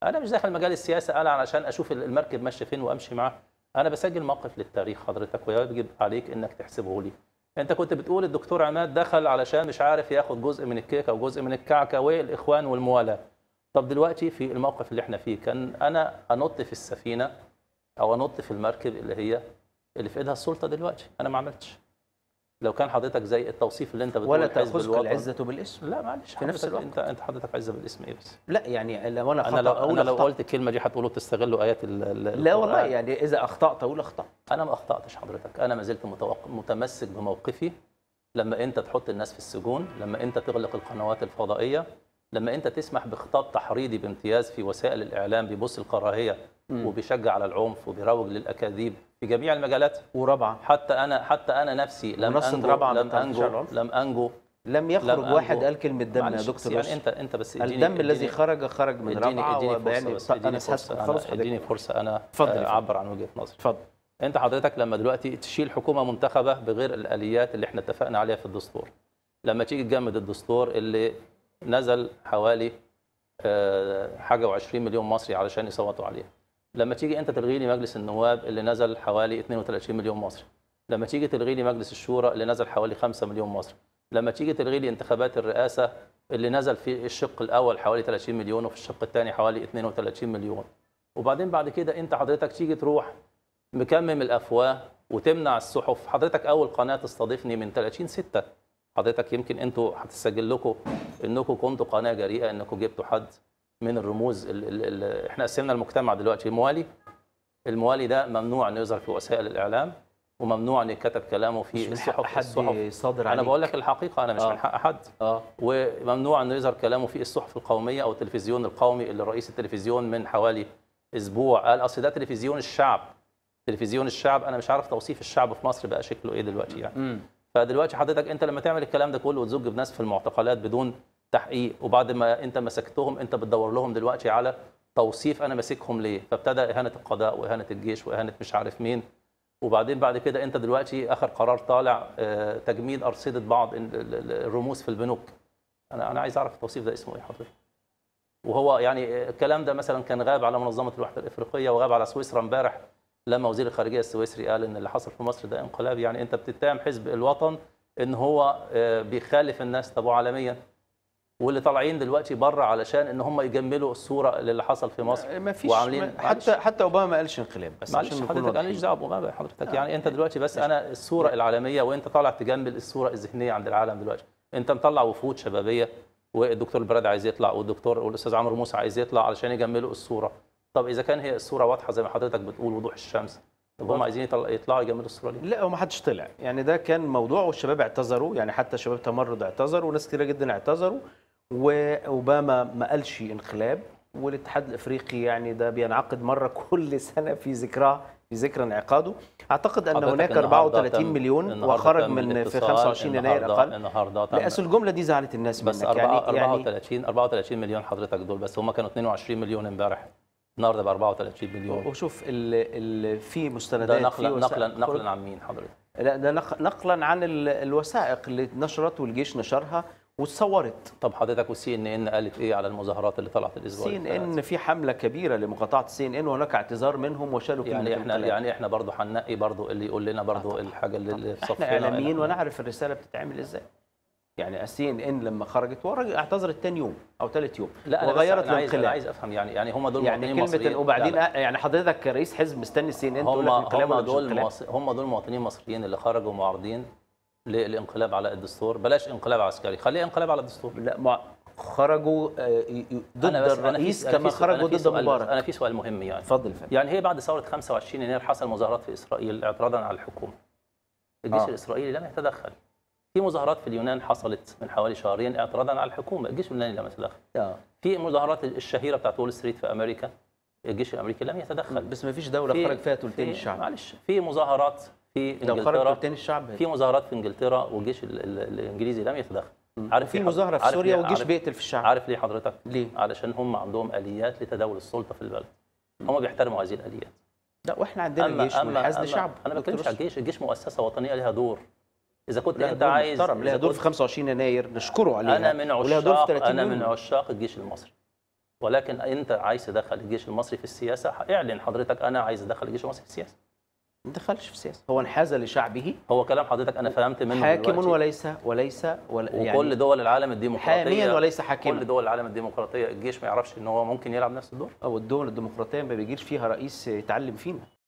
انا مش داخل مجال السياسه انا علشان اشوف المركب ماشيه فين وامشي معاه انا بسجل موقف للتاريخ حضرتك ويجب عليك انك تحسبه لي انت كنت بتقول الدكتور عماد دخل علشان مش عارف ياخد جزء من الكيكه او جزء من الكعكه والاخوان والموالاه طب دلوقتي في الموقف اللي احنا فيه كان انا انط في السفينه او انط في المركب اللي هي اللي في ايدها السلطه دلوقتي انا ما عملتش لو كان حضرتك زي التوصيف اللي انت بتقول ولا حزب تاخذك الوطن. العزه بالاسم لا معلش في نفس حضرتك الوقت. انت انت حضرتك عايزه بالاسم ايه بس لا يعني لو انا انا خطا لو اقول انا لو أخطأ. قلت الكلمه دي هتقولوا تستغلوا ايات ال- ال- لا والله القرآن. يعني اذا اخطات اقول اخطات انا ما اخطاتش حضرتك انا ما زلت متوق- متمسك بموقفي لما انت تحط الناس في السجون لما انت تغلق القنوات الفضائيه لما انت تسمح بخطاب تحريضي بامتياز في وسائل الاعلام بيبص الكراهيه وبيشجع على العنف وبيروج للاكاذيب في جميع المجالات ورابعه حتى انا حتى انا نفسي لم منصة انجو رابعة لم بتاع انتشار انجو العنف؟ لم انجو لم يخرج لم واحد أنجو. قال كلمه دم يا معلش بس دكتور يعني يوسف. انت انت بس اديني- الدم الذي اديني- خرج خرج من اديني رابعه اديني فرصه وبيان بس طب اديني انا فرصه هسأل انا خلاص حضرتك اديني فرصه انا اتفضل آه، يا فندم. اعبر عن وجهه نظري اتفضل انت حضرتك لما دلوقتي تشيل حكومه منتخبه بغير الاليات اللي احنا اتفقنا عليها في الدستور لما تيجي تجمد الدستور اللي نزل حوالي آه، حاجه و20 مليون مصري علشان يصوتوا عليه لما تيجي انت تلغي لي مجلس النواب اللي نزل حوالي 32 مليون مصري لما تيجي تلغي لي مجلس الشورى اللي نزل حوالي 5 مليون مصري لما تيجي تلغي لي انتخابات الرئاسه اللي نزل في الشق الاول حوالي 30 مليون وفي الشق الثاني حوالي 32 مليون وبعدين بعد كده انت حضرتك تيجي تروح مكمم الافواه وتمنع الصحف حضرتك اول قناه تستضيفني من 30 6 حضرتك يمكن انتوا هتسجل لكم انكم كنتوا قناه جريئه انكم جبتوا حد من الرموز ال ال ال احنا قسمنا المجتمع دلوقتي الموالي الموالي ده ممنوع انه يظهر في وسائل الاعلام وممنوع ان يكتب كلامه مش في من حق الصحف حد الصحف صادر عليك انا بقول لك الحقيقه انا مش آه. من حق حد اه وممنوع انه يظهر كلامه في الصحف القوميه او التلفزيون القومي اللي رئيس التلفزيون من حوالي اسبوع قال اصل ده تلفزيون الشعب تلفزيون الشعب انا مش عارف توصيف الشعب في مصر بقى شكله ايه دلوقتي يعني امم فدلوقتي حضرتك انت لما تعمل الكلام ده كله وتزج بناس في المعتقلات بدون تحقيق وبعد ما انت مسكتهم انت بتدور لهم دلوقتي على توصيف انا ماسكهم ليه فابتدى اهانه القضاء واهانه الجيش واهانه مش عارف مين وبعدين بعد كده انت دلوقتي اخر قرار طالع آه، تجميد ارصده بعض ال- ال- الرموز في البنوك انا انا عايز اعرف التوصيف ده اسمه ايه حضرتك وهو يعني الكلام ده مثلا كان غاب على منظمه الوحده الافريقيه وغاب على سويسرا امبارح لما وزير الخارجيه السويسري قال ان اللي حصل في مصر ده انقلاب يعني انت بتتهم حزب الوطن ان هو آه، بيخالف الناس طب عالميا واللي طالعين دلوقتي بره علشان ان هم يجملوا الصوره اللي حصل في مصر ما فيش وعاملين- ما- حتى حتى اوباما ما قالش انقلاب بس معلش عشان نكون حضرتك انا واضحين. ماليش دعوه بأوباما حضرتك يعني انت دلوقتي بس انا الصوره العالميه وانت طالع تجمل الصوره الذهنيه عند العالم دلوقتي انت مطلع وفود شبابيه والدكتور البراد عايز يطلع والدكتور والاستاذ عمرو موسى عايز يطلع علشان يجملوا الصوره طب اذا كان هي الصوره واضحه زي ما حضرتك بتقول وضوح الشمس طب هم عايزين يطلع- يطلعوا يجملوا الصوره ليه؟ لا هو ما حدش طلع يعني ده كان موضوع والشباب اعتذروا يعني حتى شباب تمرد اعتذروا وناس كتيره جدا اعتذروا واوباما ما قالش انقلاب والاتحاد الافريقي يعني ده بينعقد مره كل سنه في ذكراه في ذكرى انعقاده اعتقد ان حضرتك هناك النهاردة 34 تم- مليون النهاردة وخرج تم من في الاتصال 25 يناير النهاردة- اقل النهارده تم لا اصل الجمله دي زعلت الناس بس منك أربعة- يعني يعني 34 34 مليون حضرتك دول بس هم كانوا 22 مليون امبارح النهارده بقى 34 مليون وشوف ال ال في ده مستندات نقلا في نقلا وثائق نقلا عن مين حضرتك؟ لا ده نق- نقلا عن ال- الوثائق اللي نشرت والجيش نشرها واتصورت طب حضرتك والسي ان ان قالت ايه على المظاهرات اللي طلعت الاسبوع سي اللي ان فات؟ ان في حمله كبيره لمقاطعه السي ان ان وهناك اعتذار منهم وشالوا كلمه يعني احنا الانقلاب. يعني احنا برضه هننقي برضه اللي يقول لنا برضه الحاجه اللي- اللي في احنا صفنا اعلاميين إحنا- ونعرف الرساله بتتعمل ازاي يعني السي ان ان لما خرجت والراجل اعتذرت ثاني يوم او ثالث يوم لا أنا بس وغيرت أنا عايز أنا الانقلاب عايز افهم يعني يعني هم دول يعني مواطنين كلمه مصريين وبعدين لا، لا. يعني حضرتك كرئيس حزب مستني السي ان ان تقول هم لك انقلاب هم ولا مش دول انقلاب مواص- هم دول مواطنين مصريين اللي خرجوا معارضين للانقلاب على الدستور بلاش انقلاب عسكري خليه انقلاب على الدستور لا ما خرجوا آه، ي- ي- ضد أنا بس- أنا في- الرئيس أنا كما في سؤال- أنا خرجوا في ضد سؤال- مبارك انا في سؤال مهم يعني اتفضل يا فندم يعني هي بعد ثوره 25 يناير حصل مظاهرات في اسرائيل اعتراضا على الحكومه. الجيش آه. آه. الاسرائيلي لم يتدخل. في مظاهرات في اليونان حصلت من حوالي شهرين اعتراضا على الحكومه، الجيش اليوناني لم يتدخل. آه. في مظاهرات الشهيره بتاعت وول ستريت في امريكا الجيش الامريكي لم يتدخل. بس ما فيش دوله في- خرج فيها ثلثين في- الشعب معلش في مظاهرات في لو خرج انجلترا ثلثين الشعب في مظاهرات في انجلترا والجيش ال- ال- الانجليزي لم يتدخل. عارف في ليه مظاهره في عارف سوريا ليه- والجيش عارف- بيقتل في الشعب عارف ليه حضرتك؟ ليه؟ علشان هم عندهم اليات لتداول السلطه في البلد. هم بيحترموا هذه الاليات. لا واحنا عندنا جيش منحاز لشعب انا ما بتكلمش على الجيش الجيش مؤسسه وطنيه لها دور اذا كنت لا انت دور عايز محترم لها إذا دور كنت- في 25 يناير نشكره عليها انا من ولها دور في عشاق 30 انا يونيو. من عشاق الجيش المصري ولكن انت عايز تدخل الجيش المصري في السياسه اعلن حضرتك انا عايز ادخل الجيش المصري في السياسه ما دخلش في السياسه هو انحاز لشعبه هو كلام حضرتك انا فهمت منه حاكم دلوقتي. وليس وليس ولا وكل دول العالم الديمقراطيه حاميا وليس كل حاكما دول العالم الديمقراطيه الجيش ما يعرفش ان هو ممكن يلعب نفس الدور او الدول الديمقراطيه ما بيجيش فيها رئيس يتعلم فينا